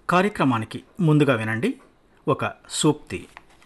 కార్యక్రమానికి ముందుగా వినండి ఒక సూక్తి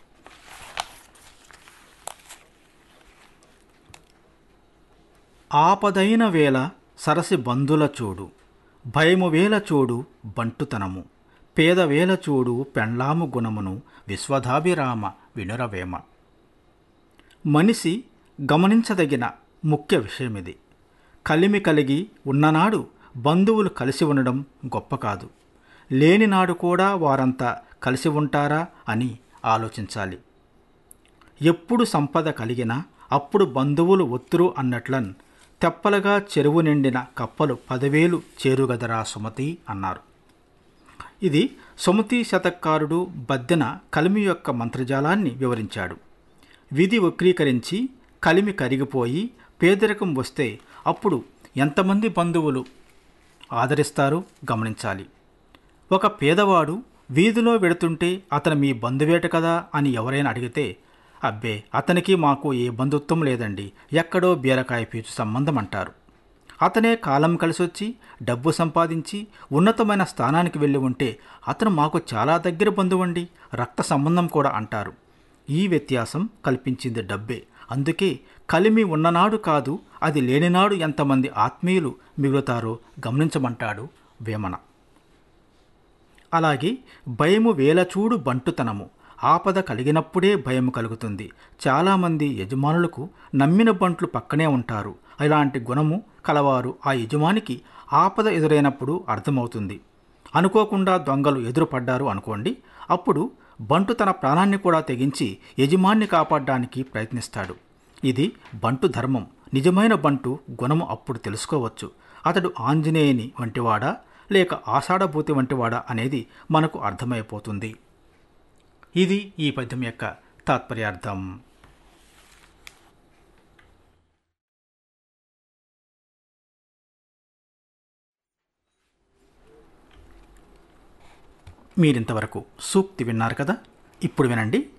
ఆపదైన వేళ సరసి బంధుల చూడు భయము వేల చూడు బంటుతనము పేద వేల చూడు పెండ్లాము గుణమును విశ్వధాభిరామ వినురవేమ మనిషి గమనించదగిన ముఖ్య విషయమిది కలిమి కలిగి ఉన్ననాడు బంధువులు కలిసి ఉండడం గొప్ప కాదు లేనినాడు కూడా వారంతా కలిసి ఉంటారా అని ఆలోచించాలి ఎప్పుడు సంపద కలిగినా అప్పుడు బంధువులు ఒత్తురు అన్నట్లన్ తెప్పలుగా చెరువు నిండిన కప్పలు పదివేలు చేరుగదరా సుమతి అన్నారు ఇది సుమతి శతకారుడు బద్దెన కలిమి యొక్క మంత్రజాలాన్ని వివరించాడు విధి వక్రీకరించి కలిమి కరిగిపోయి పేదరికం వస్తే అప్పుడు ఎంతమంది బంధువులు ఆదరిస్తారు గమనించాలి ఒక పేదవాడు వీధిలో వెడుతుంటే అతను మీ బంధువేట కదా అని ఎవరైనా అడిగితే అబ్బే అతనికి మాకు ఏ బంధుత్వం లేదండి ఎక్కడో బీరకాయ పీచు సంబంధం అంటారు అతనే కాలం కలిసొచ్చి డబ్బు సంపాదించి ఉన్నతమైన స్థానానికి వెళ్ళి ఉంటే అతను మాకు చాలా దగ్గర బంధువండి రక్త సంబంధం కూడా అంటారు ఈ వ్యత్యాసం కల్పించింది డబ్బే అందుకే కలిమి ఉన్ననాడు కాదు అది లేనినాడు ఎంతమంది ఆత్మీయులు మిగులుతారో గమనించమంటాడు వేమన అలాగే భయము వేలచూడు బంటుతనము ఆపద కలిగినప్పుడే భయం కలుగుతుంది చాలామంది యజమానులకు నమ్మిన బంట్లు పక్కనే ఉంటారు ఇలాంటి గుణము కలవారు ఆ యజమానికి ఆపద ఎదురైనప్పుడు అర్థమవుతుంది అనుకోకుండా దొంగలు ఎదురుపడ్డారు అనుకోండి అప్పుడు బంటు తన ప్రాణాన్ని కూడా తెగించి యజమాన్ని కాపాడడానికి ప్రయత్నిస్తాడు ఇది బంటు ధర్మం నిజమైన బంటు గుణము అప్పుడు తెలుసుకోవచ్చు అతడు ఆంజనేయుని వంటివాడా లేక ఆషాఢభూతి వంటివాడా అనేది మనకు అర్థమైపోతుంది ఇది ఈ పద్యం యొక్క తాత్పర్యార్థం మీరింతవరకు సూక్తి విన్నారు కదా ఇప్పుడు వినండి